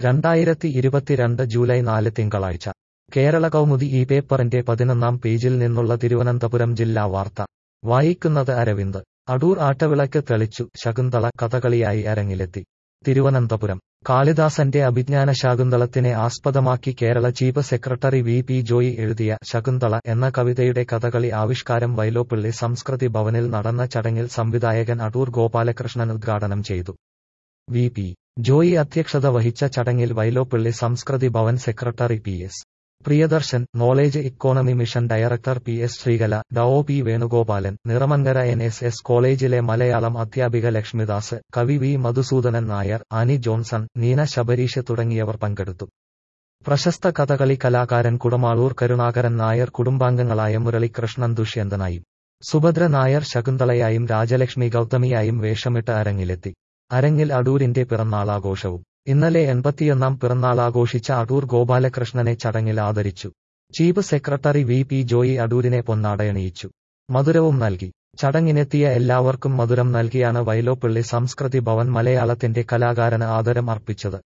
രണ്ടായിരത്തി ഇരുപത്തിരണ്ട് ജൂലൈ നാല് തിങ്കളാഴ്ച കേരള കൗമുദി ഈ പേപ്പറിന്റെ പതിനൊന്നാം പേജിൽ നിന്നുള്ള തിരുവനന്തപുരം ജില്ലാ വാർത്ത വായിക്കുന്നത് അരവിന്ദ് അടൂർ ആട്ടവിളക്ക് തെളിച്ചു ശകുന്തള കഥകളിയായി അരങ്ങിലെത്തി തിരുവനന്തപുരം കാളിദാസന്റെ അഭിജ്ഞാന ശാകുന്തളത്തിനെ ആസ്പദമാക്കി Kerala chief secretary V P Joy എഴുതിയ ശകുന്തള എന്ന കവിതയുടെ കഥകളി ആവിഷ്കാരം വൈലോപ്പിള്ളി സംസ്കൃതി ഭവനിൽ നടന്ന ചടങ്ങിൽ സംവിധായകൻ അടൂർ ഗോപാലകൃഷ്ണൻ ഉദ്ഘാടനം ചെയ്തു വി പി ജോയി അധ്യക്ഷത വഹിച്ച ചടങ്ങിൽ Vyloppilli Samskriti Bhavan secretary P S Priyadarshan knowledge economy mission director P S Sreekala Dr P Venugopalan Niramankara N S S കോളേജിലെ മലയാളം അധ്യാപിക ലക്ഷ്മിദാസ് കവി വി മധുസൂദനൻ നായർ ആനി ജോൺസൺ നീന ശബരീഷ് തുടങ്ങിയവർ പങ്കെടുത്തു പ്രശസ്ത കഥകളി കലാകാരൻ കുടമാളൂർ കരുണാകരൻ നായർ കുടുംബാംഗങ്ങളായ മുരളികൃഷ്ണൻ ദുഷ്യന്തനായും സുഭദ്ര നായർ ശകുന്തളയായും രാജലക്ഷ്മി ഗൗതമിയായും വേഷമിട്ട് അരങ്ങിലെത്തി അരങ്ങിൽ അടൂരിന്റെ പിറന്നാളാഘോഷവും ഇന്നലെ എൺപത്തിയൊന്നാം പിറന്നാളാഘോഷിച്ച അടൂർ ഗോപാലകൃഷ്ണനെ ചടങ്ങിൽ ആദരിച്ചു chief secretary V P Joy അടൂരിനെ പൊന്നാടയണിയിച്ചു മധുരവും നൽകി ചടങ്ങിനെത്തിയ എല്ലാവർക്കും മധുരം നൽകിയാണ് വൈലോപ്പിള്ളി സംസ്കൃതി ഭവൻ മലയാളത്തിന്റെ കലാകാരന് ആദരം അർപ്പിച്ചത്